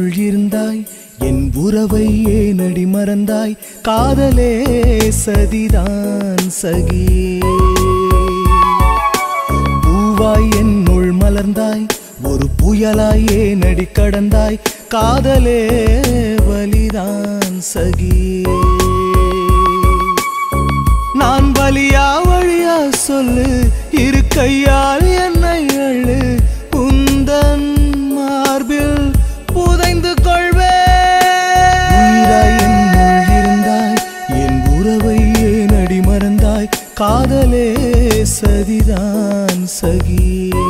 என்னுள் இருந்தாய் என் உறவை ஏனடி மறந்தாய் காதலே சதிதான் சகியே பூவாய் என்னுள் மலர்ந்தாய் ஒரு புயலாய் ஏனடி கடந்தாய் காதலே வலிதான் சகியே நான் வலியா வழியா சொல்லு இரு கையால் என்னை அழு உந்தன் மார்பில் புதைந்து கொள்வே உயிராய் என்னுள் இருந்தாய் என் உறவை ஏனடி மறந்தாய் காதலே சதிதான் சகியே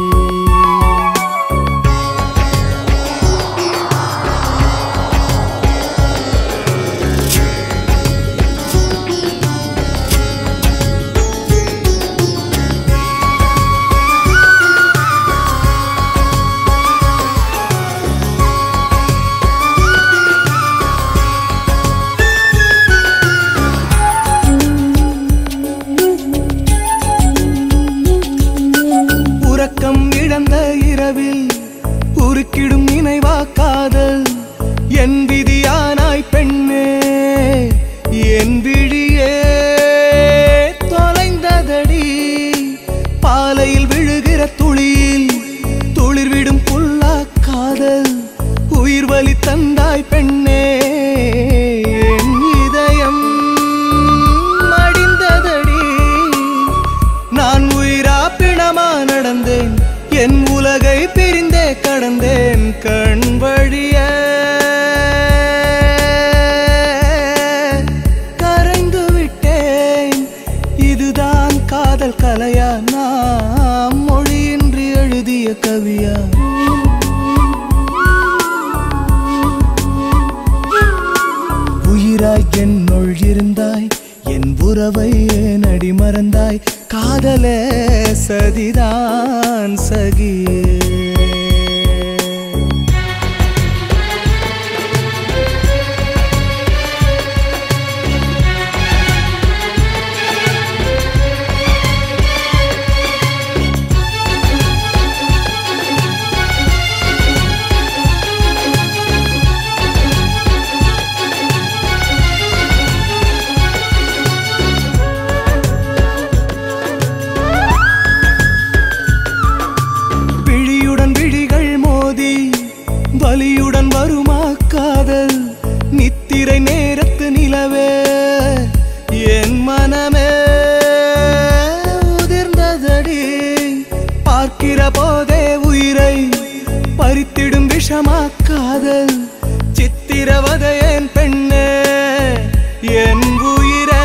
உறக்கம் இழந்த இரவில் உருக்கிடும் நினைவா காதல் என் விதியானாய் பெண்ணே என் விழியே தொலைந்ததடி பாலையில் விழுகிற துளியில் துளிர்விடும் புல்லா காதல் உயிர் வலி தந்தாய் பெண்ணே என் இதயம் மடிந்ததடி நான் உயிரா பிணமா நடந்தேன் என் உலகை பிரிந்தே கடந்தேன் கண் வழிய கரைந்து விட்டேன் இதுதான் காதல் கலையா நாம் மொழியின்றி எழுதிய கவியா உயிராய் என்னுள் இருந்தாய் என் உறவை ஏனடி மறந்தாய் காதலே சதிதான் சகியே விழியுடன் விழிகள் மோதி வலியுடன் வருமா காதல் நித்திரை நேரத்து நிலவே என் மனமே உதிர்ந்ததடி பார்க்கிற போதே உயிரை பறித்திடும் விஷமா காதல் சித்திரவதையேன் பெண்ணே என் உயிரே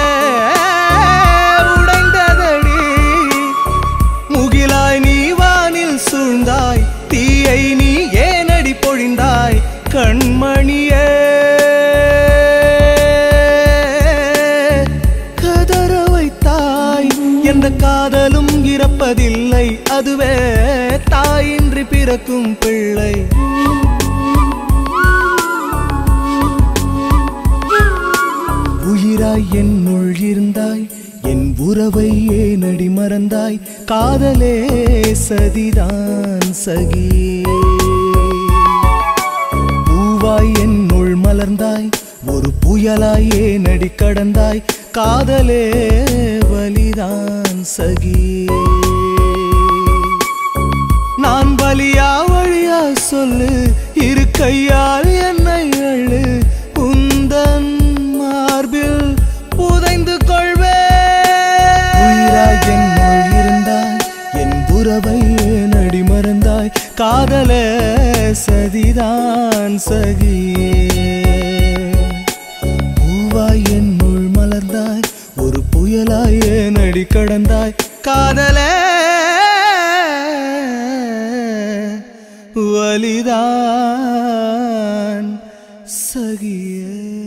உடைந்ததடி முகிலாய் நீ வானில் சூழ்ந்தாய் தீயை நீ ஏனடி பொழிந்தாய் கண்மணியே கதற வைத்தாய் எந்த காதலும் இறப்பதில்லை அதுவே தாயின்றி பிறக்கும் பிள்ளை உயிராய் என்னுள் இருந்தாய் என் உறவை ஏனடி மறந்தாய் காதலே சதிதான் சகியே பூவாய் என்னுள் மலர்ந்தாய் ஒரு புயலாய் ஏனடி கடந்தாய் காதலே வலிதான் சகியே நான் வலியா வழியா சொல்லு இரு கையால் என்னை அழு உந்தன் மார்பில் புதைந்து கொள்வே உயிராய் என்னுள் இருந்தாய் என் உறவை ஏனடி மறந்தாய் காதலே சதிதான் சகியே பூவாய் என்னுள் மலர்ந்தாய் ஒரு புயலாய் ஏனடி கடந்தாய் காதலே வலிதான் சகியே